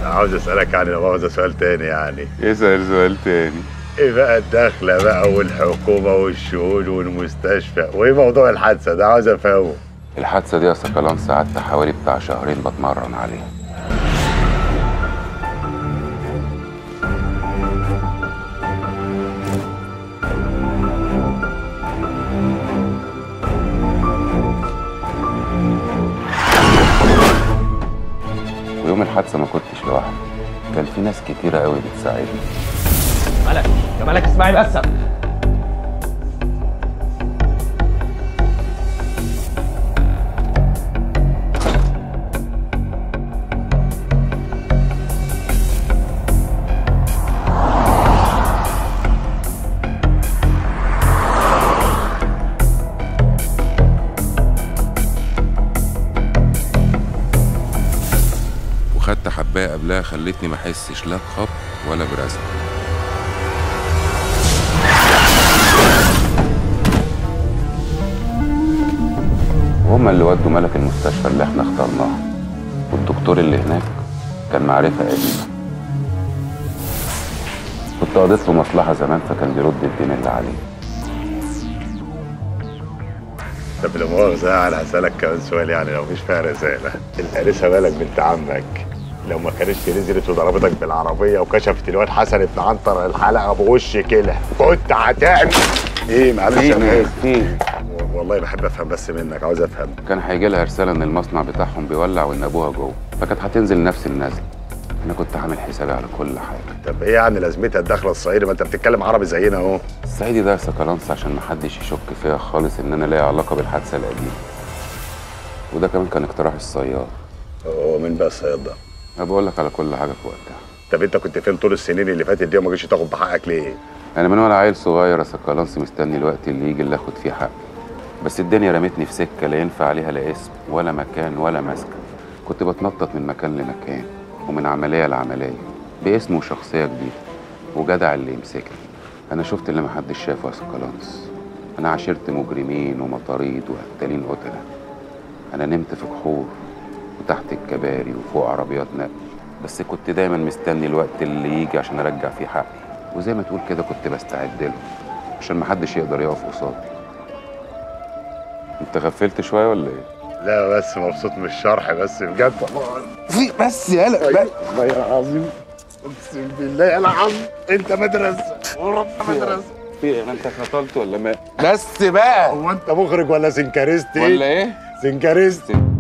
عاوز اسالك يعني لو عاوز سؤال تاني يعني اسال سؤال تاني ايه بقى الدخله بقى والحكومه والشؤون والمستشفى وايه موضوع الحادثه ده عاوز افهمه الحادثه دي يا سكالانس قعدت حوالي بتاع شهرين بتمرن عليها ويوم الحادثه ما كنتش لوحدي كان في ناس كتيره قوي بتساعدني مالك يا مالك اسمعي بس وخدت حبايه قبلها خلتني ما احسش لا بخبط ولا برزق وهما اللي ودوا ملك المستشفى اللي احنا اخترناها والدكتور اللي هناك كان معرفة قديمة كنت قضيت له مصلحة زمان فكان بيرد الدين اللي عليه طب لا مؤاخذه يعني هسالك كمان سؤال يعني لو مش فيها رساله الانسه مالك بنت عمك لو ما كانتش نزلت وضربتك بالعربيه وكشفت الواد حسن ابن عنتر الحلقه بوش كده كنت هتعمل ايه معلش في انا ايه آسف. في والله بحب افهم بس منك عاوز افهم كان هيجي لها رسالة إن المصنع بتاعهم بيولع وإن أبوها جوه فكانت هتنزل نفس النزل أنا كنت عامل حسابي على كل حاجة طب ايه يعني لازمتها الدخله الصعيدي ما انت بتتكلم عربي زينا اهو الصعيدي ده سكالانس عشان محدش يشك فيا خالص إن أنا ليا علاقة بالحادثة القديمة وده كمان كان اقتراح الصياد هو مين بقى الصياد ده أنا بقول لك على كل حاجة في وقتها طب انت كنت فين طول السنين اللي فاتت دي وما جيتش تاخد بحقك ليه أنا من وأنا عيل صغير يا سكالانس مستني الوقت اللي يجي اللي آخد فيه حقي بس الدنيا رمتني في سكة لا ينفع عليها لا اسم ولا مكان ولا مسكن كنت بتنطط من مكان لمكان ومن عملية لعملية باسم وشخصية جديدة وجدع اللي يمسكني أنا شفت اللي محدش شافه يا سكالانس أنا عاشرت مجرمين ومطاريد وقتالين قتلة أنا نمت في جحور وتحت الكباري وفوق عربيات نقل بس كنت دايما مستني الوقت اللي يجي عشان أرجع فيه حقي وزي ما تقول كده كنت بستعد له عشان محدش يقدر يقف قصادي انت غفلت شويه ولا ايه؟ لا بس مبسوط من الشرح بس بجد في بس يالا بقى. والله العظيم اقسم بالله العظيم انت مدرسه ورب مدرسه في ايه؟ انت خطلت ولا ما؟ بس بقى هو انت مخرج ولا سنكاريست ولا ايه؟ سنكاريست